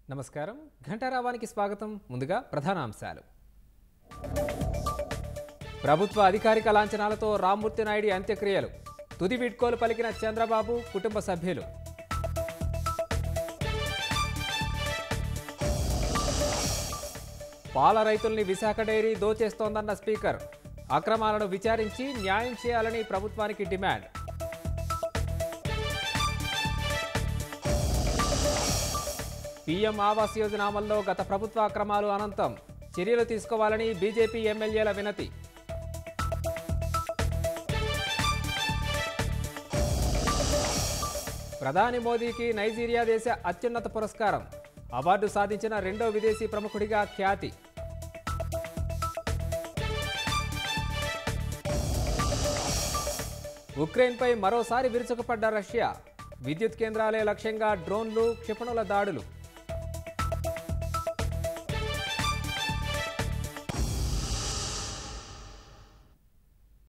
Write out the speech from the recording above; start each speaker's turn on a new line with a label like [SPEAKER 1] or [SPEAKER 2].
[SPEAKER 1] నమస్కారం ఘంటారావానికి స్వాగతం ముందుగా ప్రధాన అంశాలు ప్రభుత్వ అధికారిక లాంఛనాలతో రామ్మూర్తి నాయుడి అంత్యక్రియలు తుది వీడ్కోలు పలికిన చంద్రబాబు కుటుంబ సభ్యులు పాల రైతుల్ని విశాఖ డైరీ దోచేస్తోందన్న స్పీకర్ అక్రమాలను విచారించి న్యాయం చేయాలని ప్రభుత్వానికి డిమాండ్ పీఎం ఆవాస్ యోజన అమల్లో గత ప్రభుత్వ అక్రమాలు అనంతం చర్యలు తీసుకోవాలని బీజేపీ ఎమ్మెల్యేల వినతి ప్రధాని మోదీకి నైజీరియా దేశ అత్యున్నత పురస్కారం అవార్డు సాధించిన రెండో విదేశీ ప్రముఖుడిగా ఖ్యాతి ఉక్రెయిన్పై మరోసారి విరుచుకుపడ్డ రష్యా విద్యుత్ కేంద్రాలే లక్ష్యంగా డ్రోన్లు క్షిపణుల దాడులు